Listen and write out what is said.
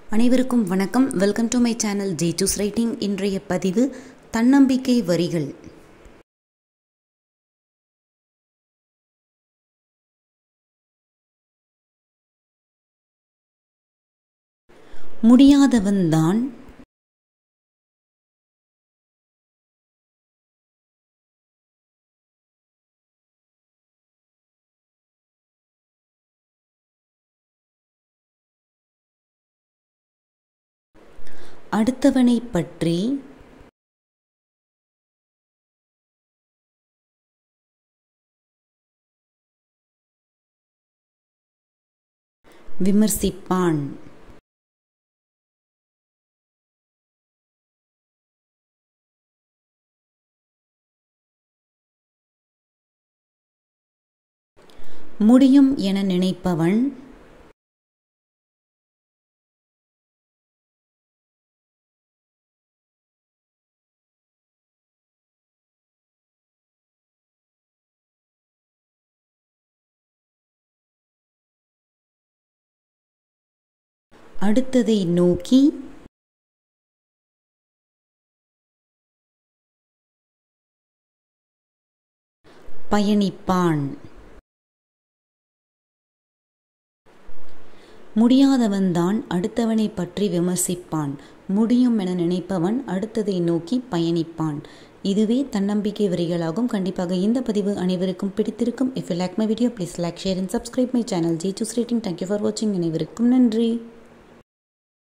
அனைவருக்கும் வணக்கம் welcome to my channel J Sue's writing இன்றைய பதிவு தன்னம்பிக்கை வரிகள் முடியாதவன்தான் அடுத்தவனைப் பற்றி விமர்சிப்பான் முடியும் என நினைப்பவன் அடுத்ததை நோக்கி பயணிப்பான் முடியாதவன்தான் அடுத்தவனை பற்றி விமர்சிப்பான் முடியும் என நினைப்பவன் அடுத்ததை நோக்கி பயணிப்பான் இதுவே தன்னம்பிக்கை வரிகளாகும் கண்டிப்பாக இந்த பதிவு அனைவருக்கும் பிடித்திருக்கும் if you like my video please like share and subscribe my channel G Sue's rating thank you for வாட்சிங் அனைவருக்கும் நன்றி